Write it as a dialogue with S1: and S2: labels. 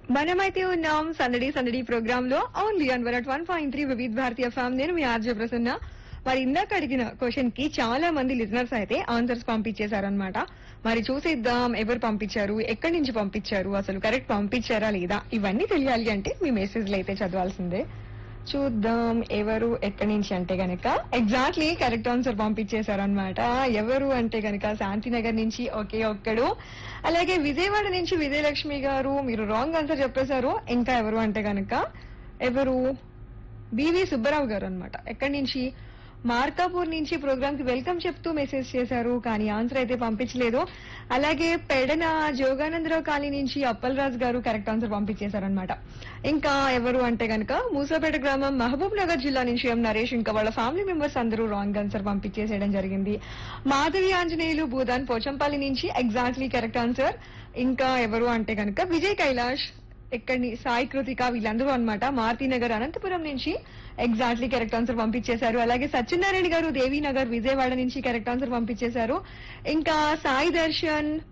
S1: మనమైతే ఉన్నాం సందడి సందడి ప్రోగ్రామ్ లో only on one one point three Vividh భారతీయ ఫ్యామ్ నేను మీ ఆర్జే ప్రసన్న మరి ఇందాక అడిగిన క్వశ్చన్ కి చాలా మంది లిజనర్స్ అయితే ఆన్సర్స్ పంపించేశారనమాట మరి చూసిద్దాం ఎవరు పంపించారు ఎక్కడి నుంచి పంపించారు అసలు కరెక్ట్ పంపించారా లేదా ఇవన్నీ తెలియాలి అంటే మీ మెసేజ్లు అయితే చదవాల్సిందే చూద్దాం ఎవరు ఎక్కడి నుంచి అంటే గనక ఎగ్జాక్ట్లీ కరెక్ట్ ఆన్సర్ పంపించేశారనమాట ఎవరు అంటే గనక శాంతినగర్ నుంచి ఒకే ఒక్కడు అలాగే విజయవాడ నుంచి విజయలక్ష్మి గారు మీరు రాంగ్ ఆన్సర్ చెప్పేశారు ఇంకా ఎవరు అంటే గనక ఎవరు బివి సుబ్బరావు గారు అన్నమాట ఎక్కడి నుంచి మార్కాపూర్ నుంచి ప్రోగ్రామ్ కి వెల్కమ్ చెప్తూ మెసేజ్ చేశారు కానీ ఆన్సర్ అయితే పంపించలేదు అలాగే పెడన జోగానందరావు కాలనీ నుంచి అప్పలరాజు గారు కరెక్ట్ ఆన్సర్ పంపించేశారనమాట ఇంకా ఎవరు అంటే గనక మూసాపేట గ్రామం మహబూబ్ నగర్ జిల్లా నుంచి ఎం నరేష్ ఇంకా వాళ్ళ ఫ్యామిలీ మెంబర్స్ అందరూ రాంగ్ ఆన్సర్ పంపించేసేయడం జరిగింది మాధవి ఆంజనేయులు భూదాన్ పోచంపల్లి నుంచి ఎగ్జాక్ట్లీ కరెక్ట్ ఆన్సర్ ఇంకా ఎవరు అంటే గనక విజయ్ కైలాష్ ఎక్కడి సాయి కృతిక వీళ్ళందరూ అనమాట నగర్ అనంతపురం నుంచి ఎగ్జాక్ట్లీ కరెక్ట్ ఆన్సర్ పంపించేశారు అలాగే సత్యనారాయణ గారు దేవీనగర్ విజయవాడ నుంచి కరెక్ట్ ఆన్సర్ పంపించేశారు ఇంకా సాయి దర్శన్